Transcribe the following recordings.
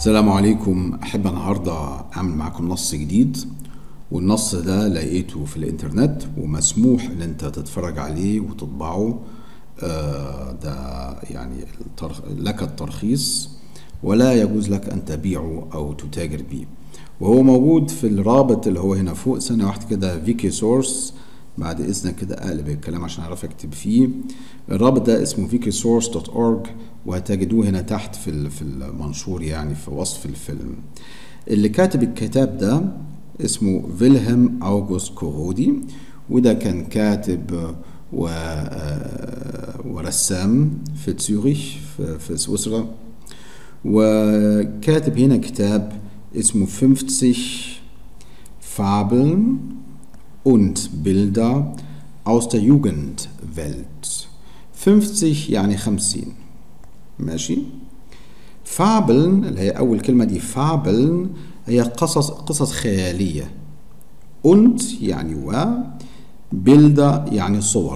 السلام عليكم أحب النهاردة أعمل معاكم نص جديد والنص ده لقيته في الإنترنت ومسموح إن أنت تتفرج عليه وتطبعه آه، ده يعني الترخ... لك الترخيص ولا يجوز لك أن تبيعه أو تتاجر به وهو موجود في الرابط اللي هو هنا فوق ثانية واحدة كده فيكي سورس بعد إذنك كده أقلب الكلام عشان أعرف أكتب فيه الرابط ده اسمه wikisource.org وهتجدوه هنا تحت في ال- في المنشور يعني في وصف الفيلم اللي كاتب الكتاب ده اسمه فيلهام أوغوست كورودي وده كان كاتب و آه، ورسام في تسوريخ في, في سويسرا وكاتب هنا كتاب اسمه 50 Fabeln und Bilder aus der Jugendwelt 50 يعني 50 ماشي فابلن اللي هي أول كلمة دي فابلن هي قصص قصص خيالية und يعني و Bilder يعني صور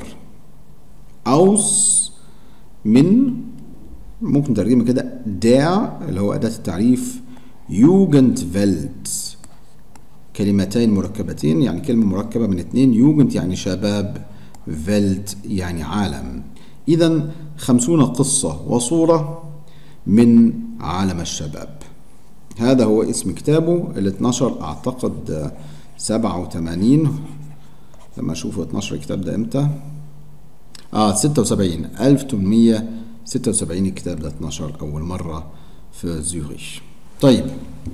aus من ممكن ترجمة كده der اللي هو أداة التعريف Jugendwelt كلمتين مركبتين يعني كلمة مركبة من اتنين يوجند يعني شباب فيلت يعني عالم إذا خمسون قصة وصورة من عالم الشباب هذا هو اسم كتابه اللي اتنشر أعتقد سبعة وثمانين لما أشوف اتنشر الكتاب ده إمتى آه ستة وسبعين ألف تمنمية ستة وسبعين الكتاب ده اتنشر أول مرة في زيوريخ طيب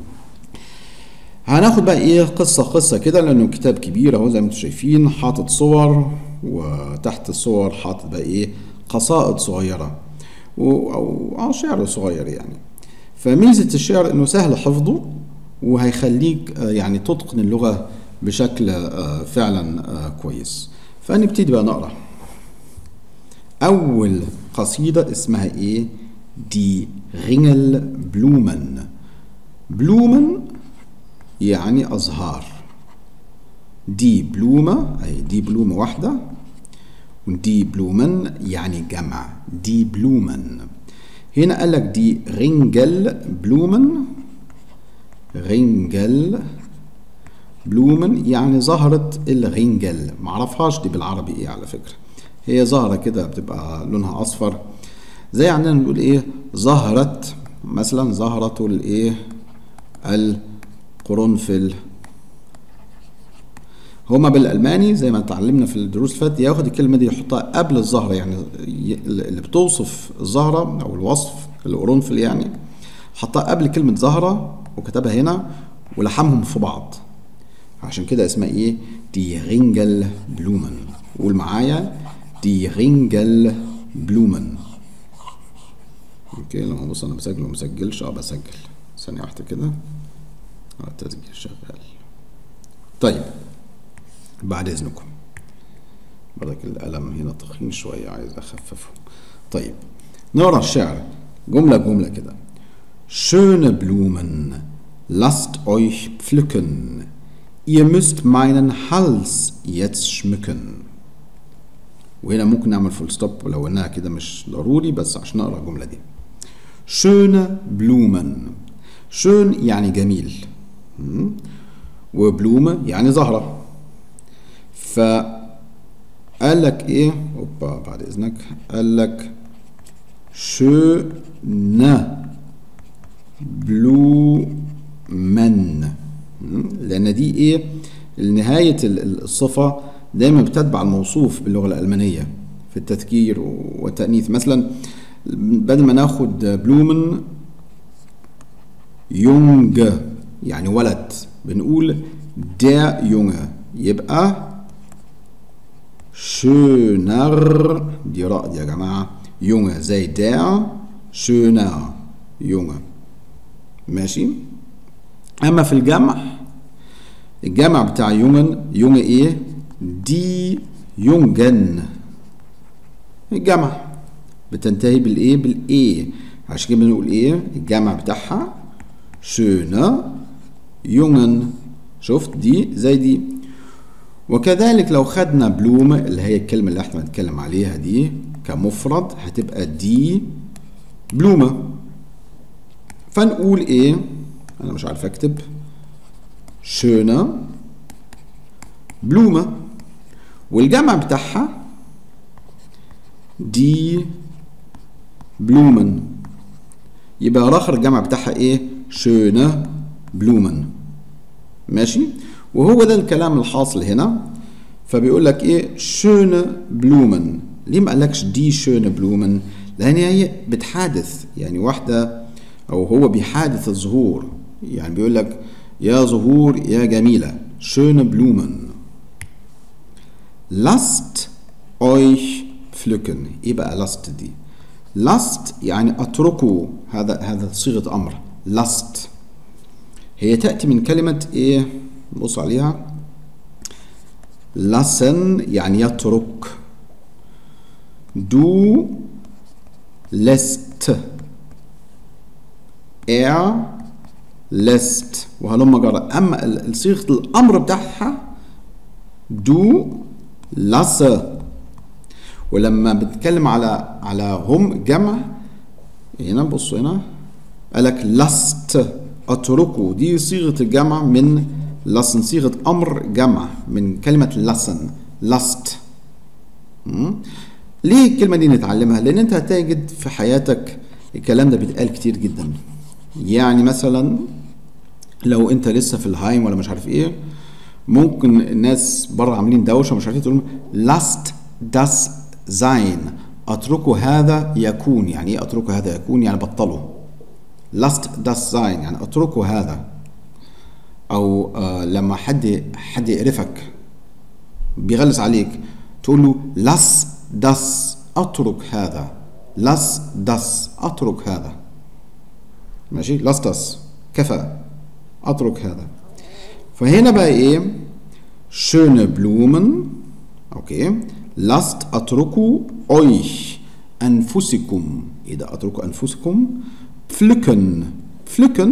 هناخد بقى ايه قصة قصة كده لأنه كتاب كبير أهو زي ما انتم شايفين حاطط صور وتحت الصور حاطط بقى ايه قصائد صغيرة و- أو أو شعر صغير يعني فميزة الشعر إنه سهل حفظه وهيخليك آه، يعني تتقن اللغة بشكل آه، فعلا آه، كويس فنبتدي بقى نقرأ أول قصيدة اسمها إيه؟ دي رينجل بلومن بلومن يعني أزهار دي بلومة أي دي بلومة واحدة ودي بلومن يعني جمع دي بلومن هنا قال لك دي رينجل بلومن رينجل بلومن يعني زهرة الرينجل معرفهاش دي بالعربي ايه على فكرة هي زهرة كده بتبقى لونها أصفر زي عندنا بنقول ايه زهرة مثلا زهرة الايه القرنفل هما بالالماني زي ما اتعلمنا في الدروس اللي فاتت ياخد الكلمه دي يحطها قبل الزهره يعني ي- اللي بتوصف الزهره او الوصف القرنفل يعني حطها قبل كلمه زهره وكتبها هنا ولحمهم في بعض عشان كده اسمها ايه دي رينجل بلومن قول معايا دي رينجل بلومن اوكي لما بص انا بسجل وما بسجلش اه بسجل ثانيه واحده كده اه التسجيل شغال طيب بعد اذنكم برضك القلم هنا تخين شويه عايز اخففه طيب نقرا الشعر جمله جمله كده Schöne Blumen, lasst euch pflücken, ihr müsst meinen Hals jetzt schmücken. وهنا ممكن نعمل فول ستوب ولو انها كده مش ضروري بس عشان نقرا الجمله دي. Schöne Blumen. Schön يعني جميل. م? وبلومة يعني زهرة. فقال لك ايه؟ اوبا بعد اذنك قال لك schöne بلومن لان دي ايه نهايه ال- ال- الصفه دايما بتتبع الموصوف باللغه الالمانيه في التذكير والتانيث مثلا بدل ما ناخد بلومن يونج يعني ولد بنقول der Junge يبقى schöner دي راء دي يا جماعه Junge زي der schöner Junge ماشي اما في الجمع الجمع بتاع يونجن يونج ايه دي يونجن الجمع بتنتهي بالايه بالايه عشان كده بنقول ايه الجمع بتاعها شونا يونجن شفت دي زي دي وكذلك لو خدنا بلوم اللي هي الكلمة اللي احنا بنتكلم عليها دي كمفرد هتبقى دي بلومة فنقول ايه انا مش عارف اكتب schöne Blume والجمع بتاعها دي بلومن يبقى الاخر الجمع بتاعها ايه schöne Blumen ماشي وهو ده الكلام الحاصل هنا فبيقول لك ايه schöne Blumen ليه ما قالكش دي schöne Blumen لان هي بتحادث يعني واحده او هو بيحادث الظهور يعني بيقول لك يا زهور يا جميله schöne Blumen lasst euch pflücken ايه بقى lasst دي lasst يعني اتركوا هذا هذا صيغه امر lasst هي تاتي من كلمه ايه بص عليها lassen يعني يترك du lässt er lässt وهلم جرى اما صيغه الامر بتاعها du lasse ولما بنتكلم على على هم جمع هنا بصوا هنا قالك lasst اتركوا دي صيغه الجمع من lassen صيغه امر جمع من كلمه lassen lasst ليه الكلمه دي نتعلمها لان انت هتجد في حياتك الكلام ده بيتقال كتير جدا يعني مثلا لو انت لسه في الهايم ولا مش عارف ايه ممكن الناس بره عاملين دوشه ومش عارف ايه تقول لاست das sein اتركوا هذا يكون يعني ايه اتركوا هذا يكون يعني بطلوا لاست das sein يعني اتركوا هذا او آه لما حد حد يقرفك بيغلس عليك تقول له lass das اترك هذا lass das اترك هذا ماشي lass das كفى اترك هذا فهنا بقى ايه schöne Blumen اوكي lasst اتركوا euch انفسكم ايه ده اتركوا انفسكم pflücken pflücken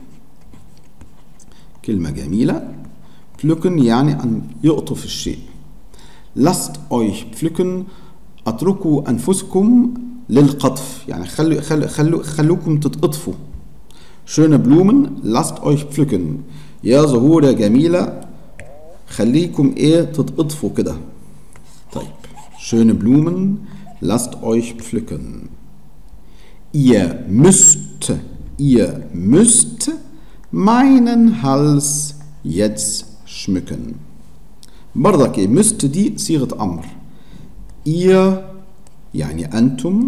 كلمة جميلة pflücken يعني أن يقطف الشيء lasst euch pflücken اتركوا أنفسكم للقطف يعني خلوا خلوا خلوا خلوكم تتقطفوا schöne Blumen lasst euch pflücken يا زهور يا جميلة خليكم ايه تتقطفوا كده طيب schöne Blumen lasst euch pflücken ihr müsst ihr müsst meinen Hals jetzt schmücken برضك ايه müsst دي صيغة أمر ihr يعني أنتم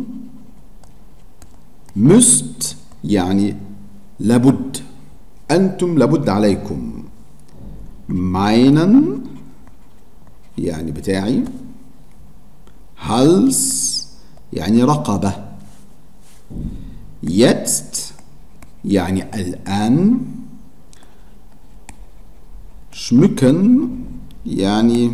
müsst يعني لابد أنتم لابد عليكم meinen يعني بتاعي Hals يعني رقبة jetzt يعني الآن schmücken يعني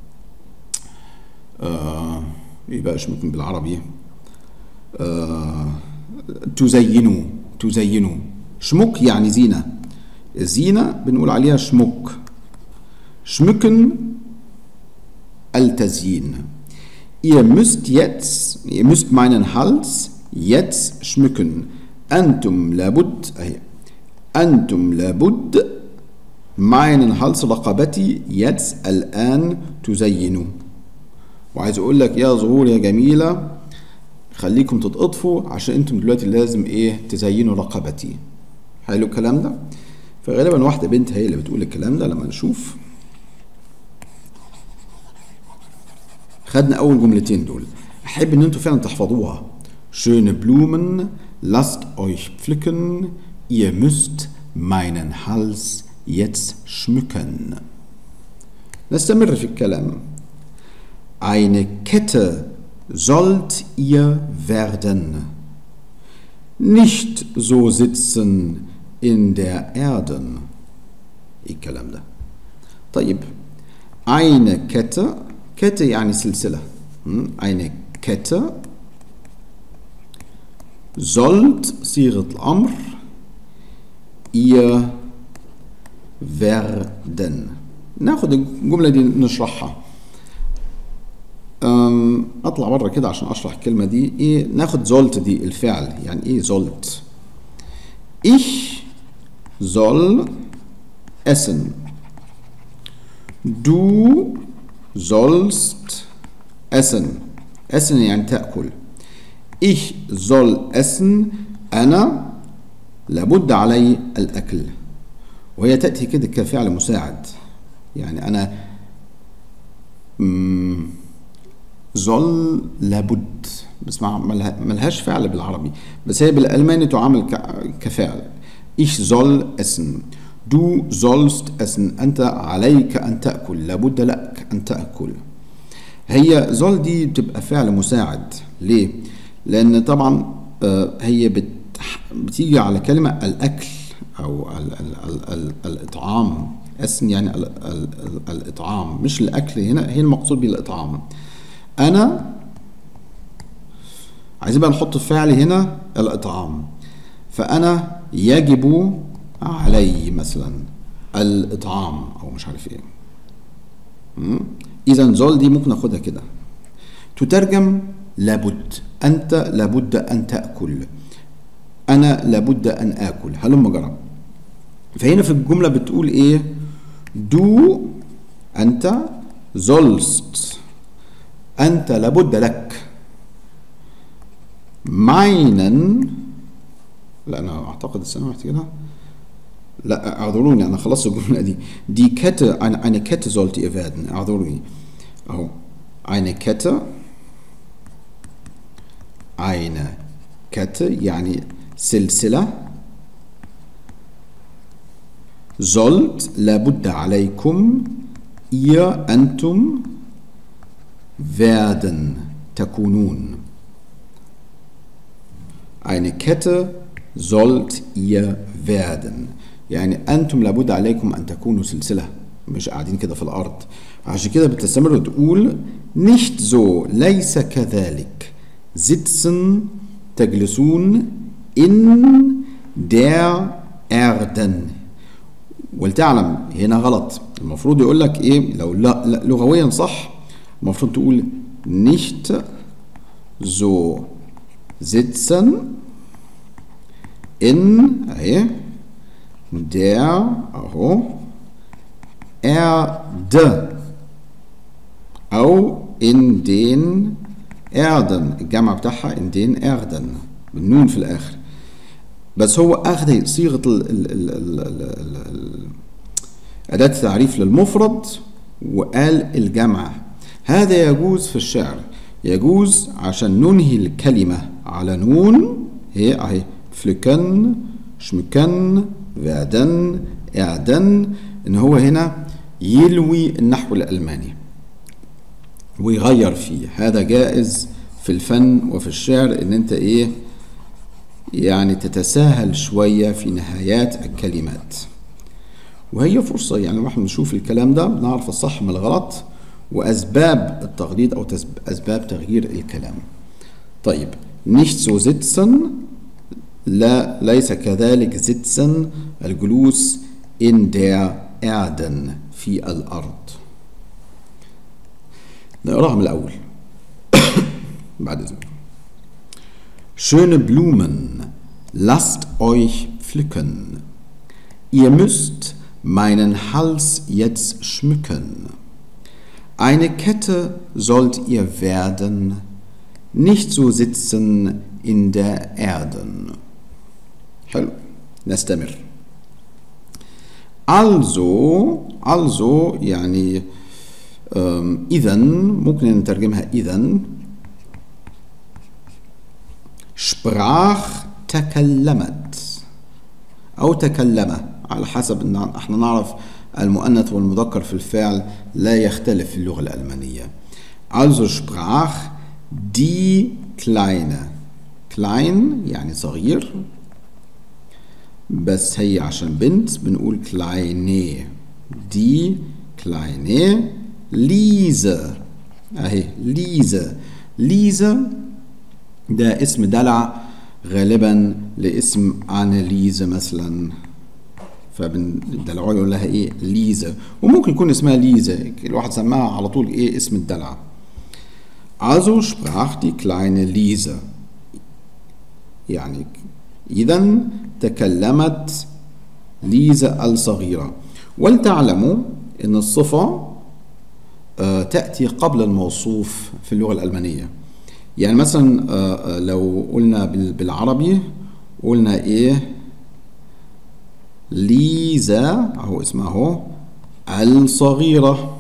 آه ايه بقى schmücken بالعربي آه تزينوا تزينوا شمك يعني زينة الزينة بنقول عليها شمك schmücken التزيين ihr müsst jetzt ihr müsst meinen Hals jetzt schmücken أنتم لابد أهي أنتم لابد meinen Hals رقبتي jetzt الآن تزينوا وعايز أقول لك يا زهور يا جميلة خليكم تتقطفوا عشان انتم دلوقتي لازم ايه تزينوا رقبتي حلو الكلام ده فغالبا واحدة بنت هي اللي بتقول الكلام ده لما نشوف خدنا أول جملتين دول أحب إن أنتوا فعلا تحفظوها Schöne Blumen, lasst euch pflücken, ihr müsst meinen Hals jetzt schmücken. نستمر في الكلام. Eine Kette sollt ihr werden. Nicht so sitzen in der Erden. إيه الكلام ده؟ طيب eine Kette Kette يعني سلسلة eine Kette sollt صيغة الأمر ihr werden ناخد الجملة دي نشرحها اطلع بره كده عشان اشرح الكلمة دي ايه ناخد زولت دي الفعل يعني ايه زولت Ich soll essen. Du sollst essen. Essen يعني تأكل. Ich soll essen. أنا لابد علي الأكل. وهي تأتي كده كفعل مساعد. يعني أنا مم، soll لابد بس مع- ملها- ملهاش فعل بالعربي بس هي بالألماني تعامل ك- كفعل ich soll essen du sollst essen أنت عليك أن تأكل لابد لك أن تأكل هي زول دي بتبقى فعل مساعد ليه؟ لأن طبعا آه، هي بت بتيجي على كلمة الأكل أو ال ال ال ال الإطعام اسم يعني ال ال ال الإطعام مش الأكل هنا هي المقصود بالإطعام أنا عايزين بقى نحط فعل هنا الإطعام فأنا يجب علي مثلا الإطعام أو مش عارف إيه إذا زول دي ممكن ناخدها كده تترجم لابد أنت لابد أن تأكل أنا لابد أن آكل هلم جرى فهنا في الجملة بتقول إيه دو أنت sollst أنت لابد لك meinen لا أنا أعتقد السنة محتاجها لا اعذروني انا خلصت الجمله دي die Kette eine, eine Kette sollte ihr werden اعذروني اهو eine Kette eine Kette يعني سلسله sollt لابد عليكم ihr انتم werden تكونون eine Kette sollt ihr werden يعني أنتم لابد عليكم أن تكونوا سلسلة مش قاعدين كده في الأرض عشان كده بتستمر وتقول nicht so ليس كذلك sitzen تجلسون in der Erden ولتعلم هنا غلط المفروض يقول لك ايه لو لا, لا لغويا صح المفروض تقول nicht so sitzen in اهي der اهو Erde او in den Erden الجمع بتاعها in den Erden بالنون في الاخر بس هو اخذ صيغه ال ال ال ال ال ال ال اداه التعريف للمفرد وقال الجمع هذا يجوز في الشعر يجوز عشان ننهي الكلمه على نون هي اهي فلكن شمكن فادن اعدن ان هو هنا يلوي النحو الالماني ويغير فيه هذا جائز في الفن وفي الشعر ان انت ايه يعني تتساهل شوية في نهايات الكلمات وهي فرصة يعني واحنا بنشوف الكلام ده بنعرف الصح من الغلط وأسباب التغليط أو أسباب تغيير الكلام طيب nicht so sitzen لا ليس كذلك sitzen الجلوس in der Erden في الأرض نقراها من الأول بعد إذنك Schöne Blumen, lasst euch pflücken. Ihr müsst meinen Hals jetzt schmücken. Eine Kette sollt ihr werden, nicht so sitzen in der Erden. حلو نستمر also also يعني إذا ممكن نترجمها إذا sprach تكلمت أو تكلم على حسب إن احنا نعرف المؤنث والمذكر في الفعل لا يختلف في اللغة الألمانية also sprach die kleine klein يعني صغير بس هي عشان بنت بنقول kleine die kleine Lise أهي ليزة ليزة ده اسم دلع غالبا لاسم أناليزة مثلا فبندلعوها يقول لها ايه ليزة وممكن يكون اسمها ليزة الواحد سماها على طول ايه اسم الدلع Also sprach die kleine Lise يعني إذا تكلمت ليزا الصغيرة ولتعلموا أن الصفة آه، تأتي قبل الموصوف في اللغة الألمانية يعني مثلا آه، آه، لو قلنا بال- بالعربي قلنا إيه ليزا أهو اسمها أهو الصغيرة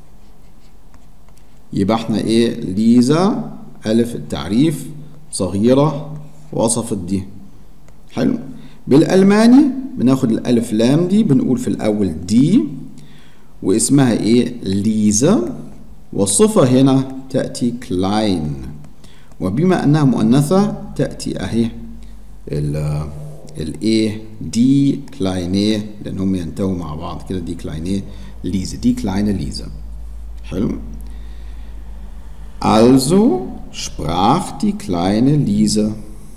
يبقى احنا ايه ليزا ألف التعريف صغيرة وصفت دي حلو بالألماني بناخد الألف لام دي بنقول في الأول دي واسمها ايه ليزا والصفة هنا تأتي كلاين وبما أنها مؤنثة تأتي أهي ال الايه دي كلاينيه لأن هم ينتهوا مع بعض كده دي كلاينيه ليزا دي كلاينه ليزا حلو Also sprach die kleine Liese,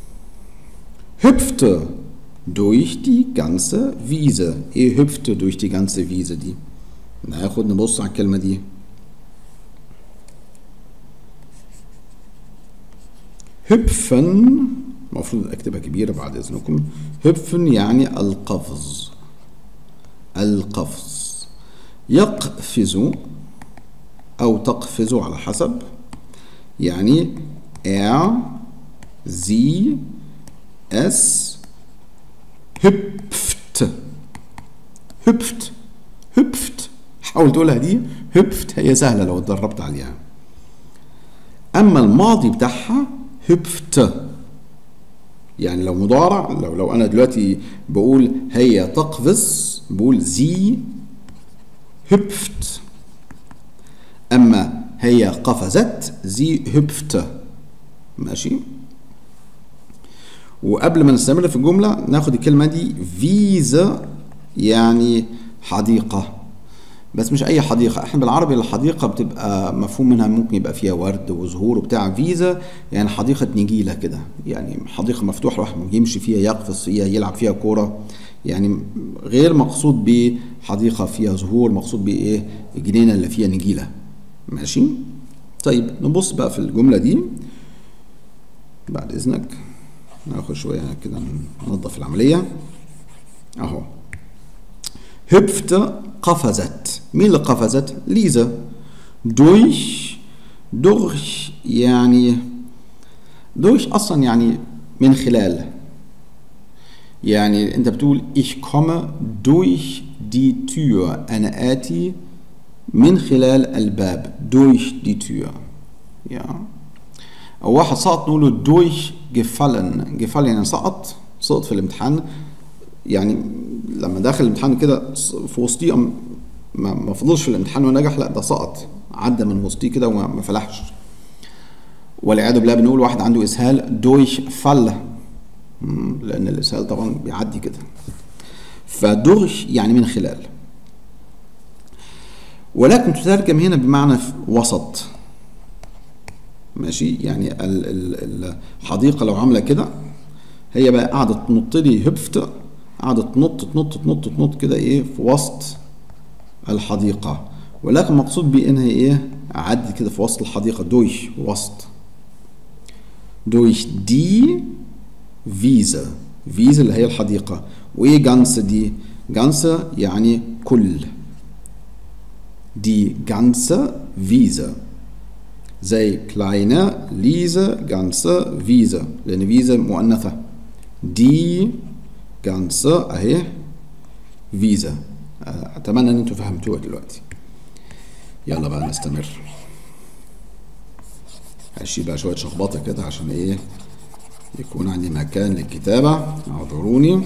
hüpfte durch die ganze Wiese. ايه hüpfte durch die ganze Wiese دي؟ ناخد نبص على الكلمة دي. hüpfen المفروض اكتبها كبيرة بعد اذنكم hüpfen يعني القفز القفز يقفز أو تقفز على حسب يعني er sie es hüpft hüpft hüpft حاول تقولها دي hüpft هي سهلة لو اتدربت عليها أما الماضي بتاعها hüpft يعني لو مضارع لو لو أنا دلوقتي بقول هي تقفز بقول sie hüpft أما هي قفزت زي هبفت ماشي وقبل ما نستمر في الجملة ناخد الكلمة دي فيزا يعني حديقة بس مش أي حديقة احنا بالعربي الحديقة بتبقى مفهوم منها ممكن يبقى فيها ورد وزهور وبتاع فيزا يعني حديقة نجيلة كده يعني حديقة مفتوحة الواحد ممكن يمشي فيها يقفز فيها يلعب فيها كورة يعني غير مقصود بحديقة فيها زهور مقصود بإيه الجنينة اللي فيها نجيلة ماشي طيب نبص بقى في الجملة دي بعد إذنك ناخد شوية كده ننظف العملية أهو هبفت قفزت مين اللي قفزت؟ ليزا durch durch يعني durch أصلا يعني من خلال يعني أنت بتقول ich komme durch die Tür أنا آتي من خلال الباب durch die Tür ja أو واحد سقط نقول له durch gefallen gefallen يعني سقط سقط في الامتحان يعني لما داخل الامتحان كده في وسطيه ما ما فضلش في الامتحان ونجح لا ده سقط عدى من وسطيه كده وما فلحش والعياذ بالله بنقول واحد عنده اسهال دويش فل لان الاسهال طبعا بيعدي كده فدوش يعني من خلال ولكن تترجم هنا بمعنى وسط ماشي يعني ال ال الحديقه لو عامله كده هي بقى قاعده تنط لي هبفت قعدت تنط تنط تنط تنط كده ايه في وسط الحديقة ولكن مقصود بيه انها ايه عدي كده في وسط الحديقة دوش وسط دوش دي فيزا فيزا اللي هي الحديقة وايه جانس دي جانس يعني كل دي جانسة فيزا زي كلاينة ليزا جانسة فيزا لأن فيزا مؤنثة دي جانسة اهي فيزا اتمنى ان انتوا فهمتوها دلوقتي يلا بقى نستمر هشيل بقى شويه شخبطه كده عشان ايه يكون عندي مكان للكتابه اعذروني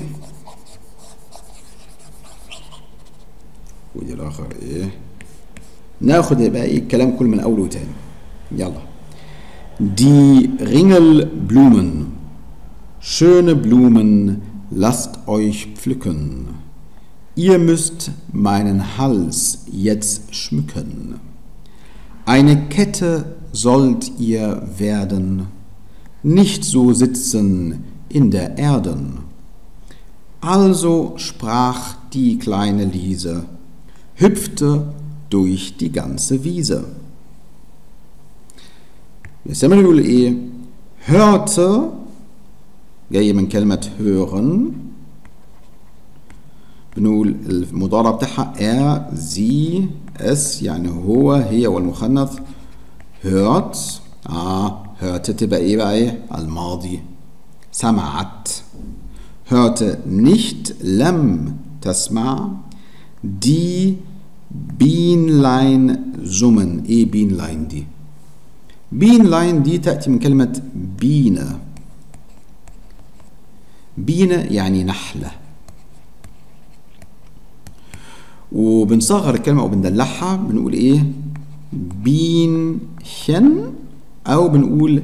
ودي الاخر ايه ناخد بقى ايه الكلام كله من اول وتاني يلا Die Ringelblumen schöne Blumen lasst euch pflücken. Ihr müsst meinen Hals jetzt schmücken. Eine Kette sollt ihr werden, nicht so sitzen in der Erden. Also sprach die kleine Liese, hüpfte durch die ganze Wiese. يستمر يقول ايه hörte جاي من كلمة hören بنقول المضارع بتاعها er sie es يعني هو هي والمخنث hört اه hörte تبقى ايه بقى ايه الماضي سمعت hörte nicht لم تسمع die Bienlein summen ايه Bienlein دي Bienlein دي تأتي من كلمة بينة بينة يعني نحلة وبنصغر الكلمة أو بندلعها بنقول إيه بينشن أو بنقول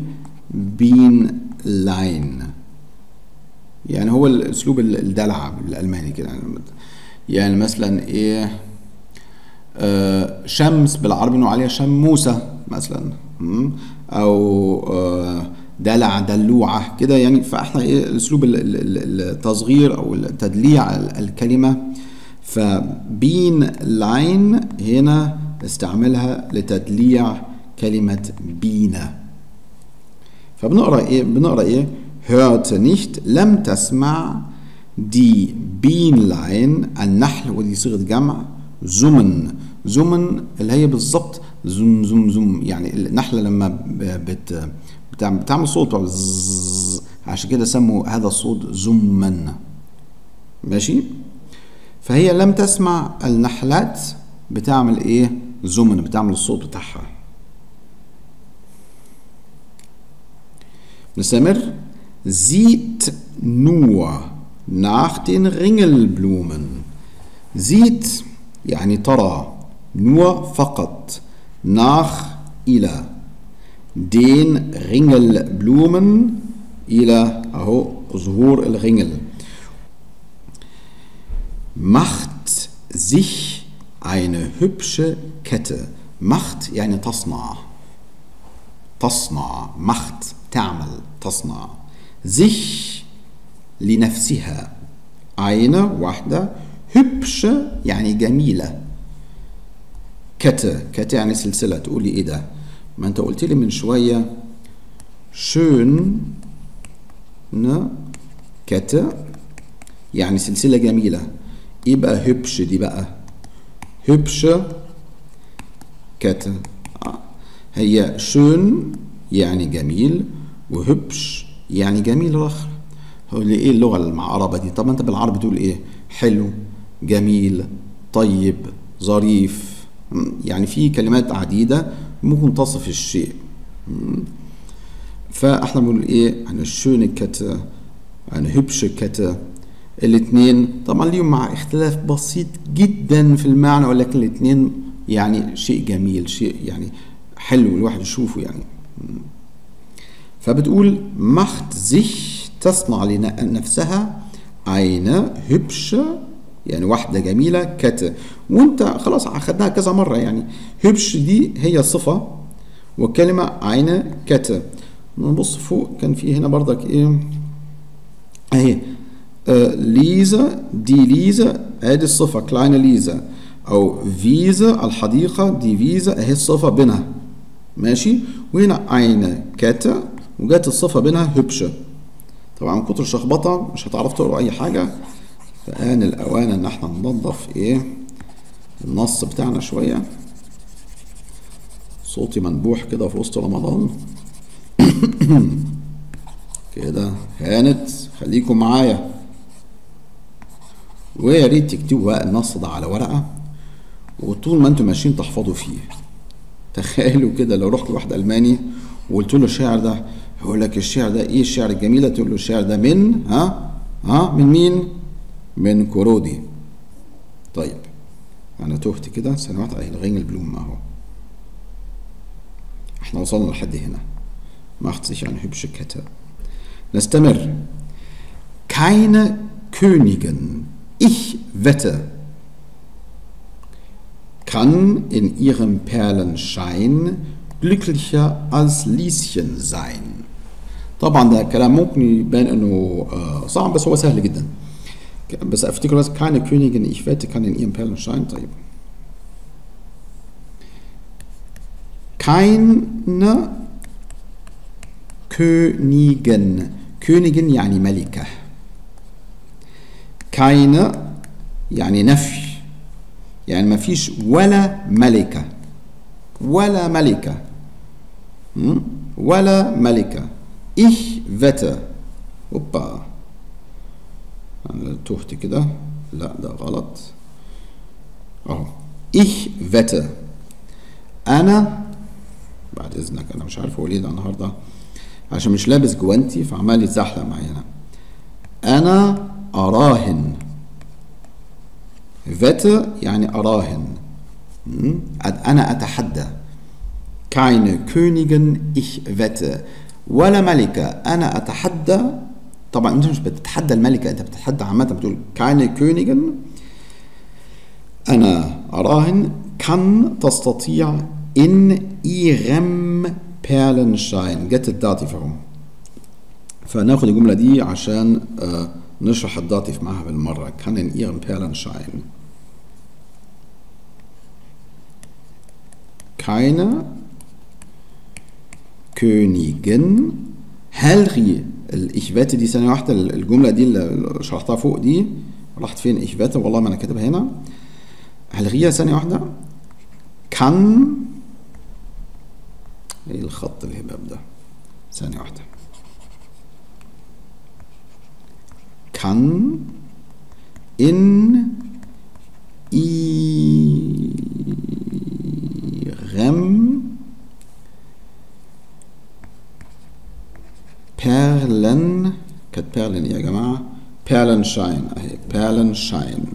بينلاين يعني هو الأسلوب الدلع بالألماني كده يعني مثلا إيه آه شمس بالعربي نقول عليها شموسة مثلا أو آه دلع دلوعة كده يعني فاحنا ايه الاسلوب التصغير او تدليع الكلمة فبين لاين هنا استعملها لتدليع كلمة بينا فبنقرا ايه بنقرا ايه hörte nicht لم تسمع دي بينلاين النحل ودي صيغة جمع زمن زمن اللي هي بالظبط زم زم زم يعني النحلة لما بت بتعمل, بتعمل صوت عشان كده سموا هذا الصوت زما ماشي فهي لم تسمع النحلات بتعمل ايه زمن بتعمل الصوت بتاعها نستمر sieht nur nach den Ringelblumen sieht يعني ترى nur فقط nach إلى den Ringelblumen إلى أهو ظهور الرنجل macht sich eine hübsche Kette macht يعني تصنع تصنع macht تعمل تصنع sich لنفسها eine واحدة hübsche يعني جميلة كتة كتة يعني سلسلة تقولي ايه ده ما انت قلت لي من شوية schön ne كتة يعني سلسلة جميلة ايه بقى hübsch دي بقى hübsche كتة آه. هي schön يعني جميل وهبش يعني جميل رخر هو لي ايه اللغة المعربة دي طب انت بالعربي تقول ايه حلو جميل طيب ظريف يعني في كلمات عديدة ممكن تصف الشيء فاحنا بنقول ايه عن الشون كتا عن هبش كتا الاثنين طبعا ليهم مع اختلاف بسيط جدا في المعنى ولكن الاثنين يعني شيء جميل شيء يعني حلو الواحد يشوفه يعني فبتقول macht sich تصنع لنفسها eine hübsche يعني واحدة جميلة كت وانت خلاص أخدناها كذا مرة يعني هبش دي هي صفة وكلمة عين كت نبص فوق كان في هنا برضك ايه اهي آه ليزا دي ليزا ادي الصفة كلاينة ليزا او فيزا الحديقة دي فيزا اهي الصفة بينها ماشي وهنا عين كت وجات الصفة بينها هبشة طبعا من كتر شخبطة مش هتعرف تقرا أي حاجة فآن الأوان إن احنا ننظف إيه النص بتاعنا شوية صوتي منبوح كده في وسط رمضان كده هانت خليكم معايا ويا ريت تكتبوا بقى النص ده على ورقة وطول ما انتم ماشيين تحفظوا فيه تخيلوا كده لو رحت لواحد ألماني وقلت له الشعر ده يقول لك الشعر ده ايه الشعر الجميله تقول له الشعر ده من ها ها من مين من كورودي طيب انا تهت كده سنوات اهي الغين البلوم اهو احنا وصلنا لحد هنا macht sich eine hübsche Kette نستمر keine Königin ich wette kann in ihrem Perlenschein glücklicher als Lieschen sein طبعا ده كلام ممكن يبان انه صعب بس هو سهل جدا بس افتكر بس keine Königin ich wette kann in ihrem Perlenschein طيب keine Königin Königin يعني ملكة keine يعني نفي يعني ما فيش ولا ملكة ولا ملكة م? ولا ملكة ich wette اوبا انا تهت كده لا ده غلط اهو ich wette انا بعد اذنك انا مش عارف هو ليه ده النهارده عشان مش لابس جوانتي فعمال يتزحلق معايا انا انا اراهن wette يعني اراهن م? انا اتحدى keine Königin ich wette ولا ملكة أنا أتحدى طبعا أنت مش بتتحدى الملكة أنت بتتحدى عامة بتقول keine Königin أنا أراهن kann تستطيع in ihrem Perlenschein جت الداتيف اهو فناخد الجملة دي عشان آه نشرح الداتيف معاها بالمرة kann in ihrem Perlenschein keine Königin هلغي ich wette دي ثانية واحدة الجملة دي اللي شرحتها فوق دي راحت فين ich wette والله ما أنا كاتبها هنا هلغيها ثانية واحدة kann ايه الخط الهباب ده ثانية واحدة kann in ihrem Perlen كانت Perlen يا جماعة Perlenschein أهي Perlenschein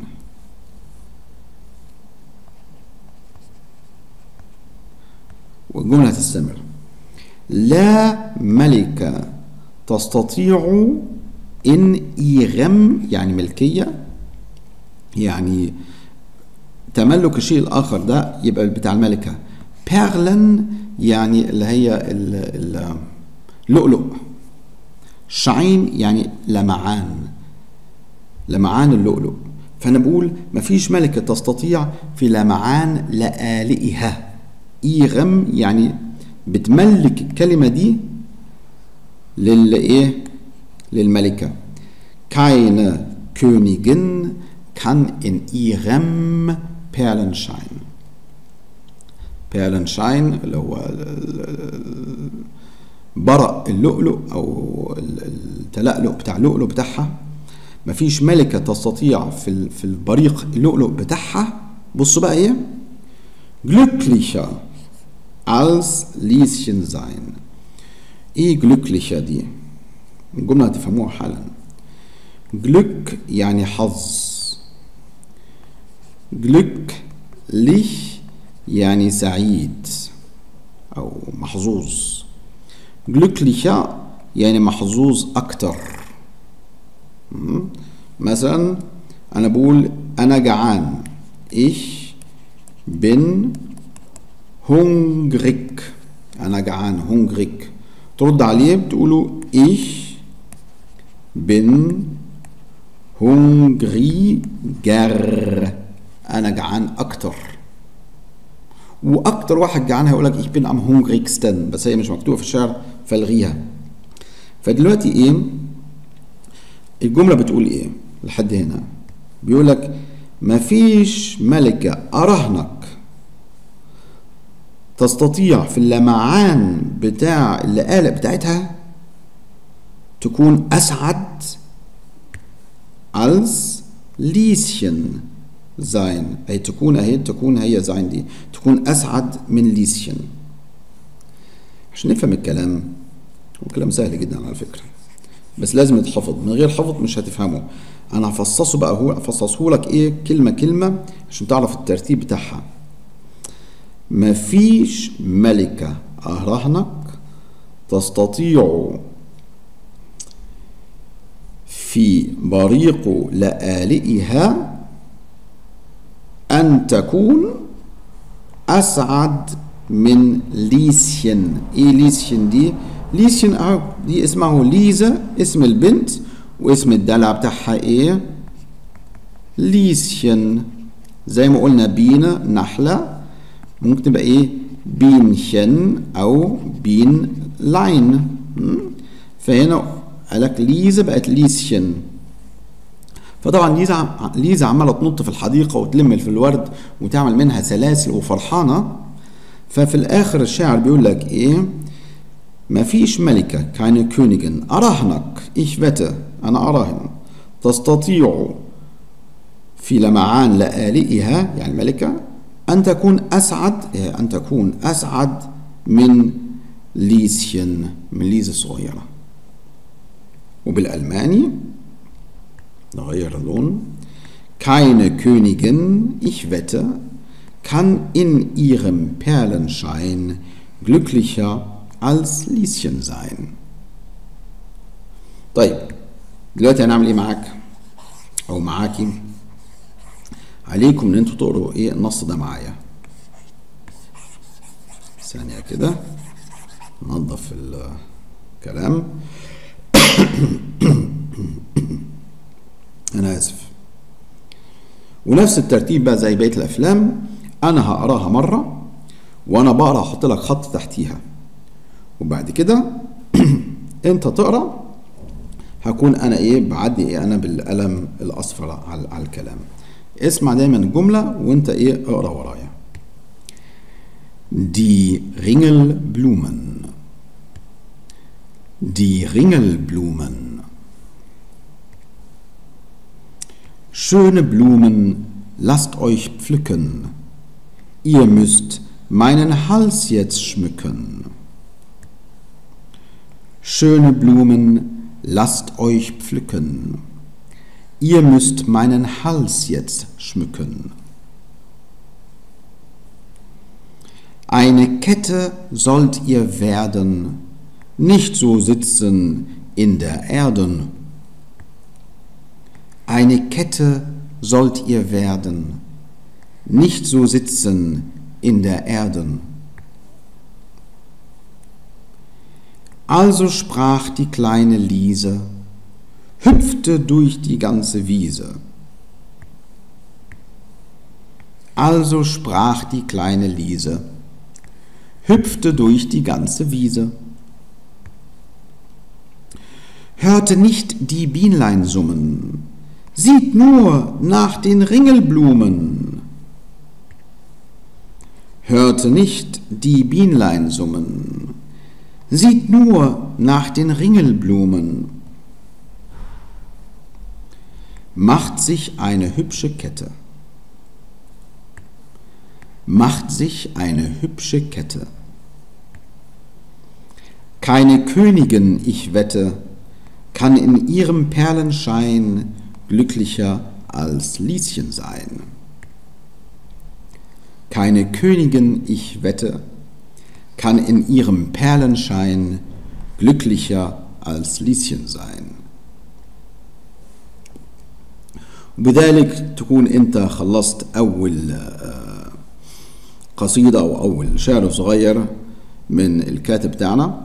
والجملة تستمر لا ملكة تستطيع إن إيغم يعني ملكية يعني تملك الشيء الآخر ده يبقى بتاع الملكة بيرلن يعني اللي هي اللؤلؤ شعين يعني لمعان لمعان اللؤلؤ فأنا بقول مفيش ملكة تستطيع في لمعان لآلئها إيغم يعني بتملك الكلمة دي للإيه؟ للملكة keine Königin kann in ihrem Perlenschein Perlenschein اللي هو برق اللؤلؤ أو التلألؤ بتاع اللؤلؤ بتاعها مفيش ملكة تستطيع في في البريق اللؤلؤ بتاعها بصوا بقى ايه glücklicher als Lieschen sein ايه glücklicher دي الجملة هتفهموها حالا Glück يعني حظ glücklich يعني سعيد أو محظوظ glücklicher يعني محظوظ أكتر مثلا أنا بقول أنا جعان ich bin hungrig أنا جعان hungrig ترد عليه بتقولوا ich bin hungriger أنا جعان أكتر وأكتر واحد جعان هيقول لك ich bin am hungrigsten بس هي مش مكتوبة في الشعر فالغيها فدلوقتي إيه الجملة بتقول إيه لحد هنا بيقول لك مفيش ملكة أراهنك تستطيع في اللمعان بتاع اللقالق بتاعتها تكون أسعد als Lieschen sein أي تكون أهي تكون هي sein دي تكون أسعد من ليسشن عشان نفهم الكلام وكلام سهل جدا على فكرة بس لازم يتحفظ من غير حفظ مش هتفهمه أنا هفصصه بقى هو هفصصه لك إيه كلمة كلمة عشان تعرف الترتيب بتاعها مفيش ملكة أراهنك تستطيع في بريق لآلئها أن تكون أسعد من ليسين إيه ليسين دي؟ ليسين أهو دي اسمه ليزا اسم البنت واسم الدلع بتاعها إيه؟ ليسين زي ما قلنا بينا نحلة ممكن تبقى إيه؟ بينشن أو بين لاين فهنا قالك ليزا بقت ليسشن فطبعا ليزا ليزا عماله تنط في الحديقه وتلم في الورد وتعمل منها سلاسل وفرحانه ففي الاخر الشاعر بيقول لك ايه ما فيش ملكة keine Königin أراهنك ich wette أنا أراهن تستطيع في لمعان لآلئها يعني الملكة أن تكون أسعد أن تكون أسعد من ليسين من ليزة صغيرة وبالألماني نغير اللون keine Königin ich wette kann in ihrem Perlenschein glücklicher als Lieschen sein طيب دلوقتي هنعمل ايه معاك او معاكي عليكم ان انتوا تقروا ايه النص ده معايا ثانية كده ننظف الكلام انا اسف ونفس الترتيب بقى زي بقيه الافلام انا هقراها مره وانا بقرا احط لك خط تحتيها وبعد كده انت تقرا هكون انا ايه بعدي ايه انا بالقلم الاصفر على, على الكلام اسمع دايما الجمله وانت ايه اقرا ورايا Die Ringelblumen Die Ringelblumen Schöne Blumen, lasst euch pflücken. Ihr müsst meinen Hals jetzt schmücken. Schöne Blumen, lasst euch pflücken. Ihr müsst meinen Hals jetzt schmücken. Eine Kette sollt ihr werden, nicht so sitzen in der Erden. Eine Kette sollt ihr werden, nicht so sitzen in der Erden. Also sprach die kleine Liese, hüpfte durch die ganze Wiese. Also sprach die kleine Liese, hüpfte durch die ganze Wiese. Hörte nicht die Bienlein summen, sieht nur nach den Ringelblumen. Hörte nicht die Bienlein summen, sieht nur nach den Ringelblumen. Macht sich eine hübsche Kette. Macht sich eine hübsche Kette. Keine Königin, ich wette, kann in ihrem Perlenschein glücklicher als Lieschen sein. Keine Königin, ich wette, kann in ihrem Perlenschein glücklicher als Lieschen sein. وبذلك تكون انت خلصت اول قصيدة او اول شعر صغير من الكاتب بتاعنا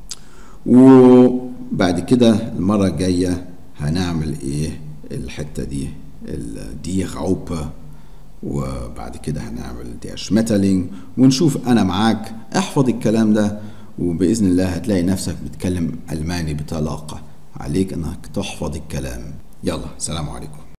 وبعد كده المرة الجاية هنعمل ايه الحتة دي دي غوبة وبعد كده هنعمل دي شمتلينج ونشوف انا معاك احفظ الكلام ده وباذن الله هتلاقي نفسك بتكلم الماني بطلاقه عليك انك تحفظ الكلام يلا سلام عليكم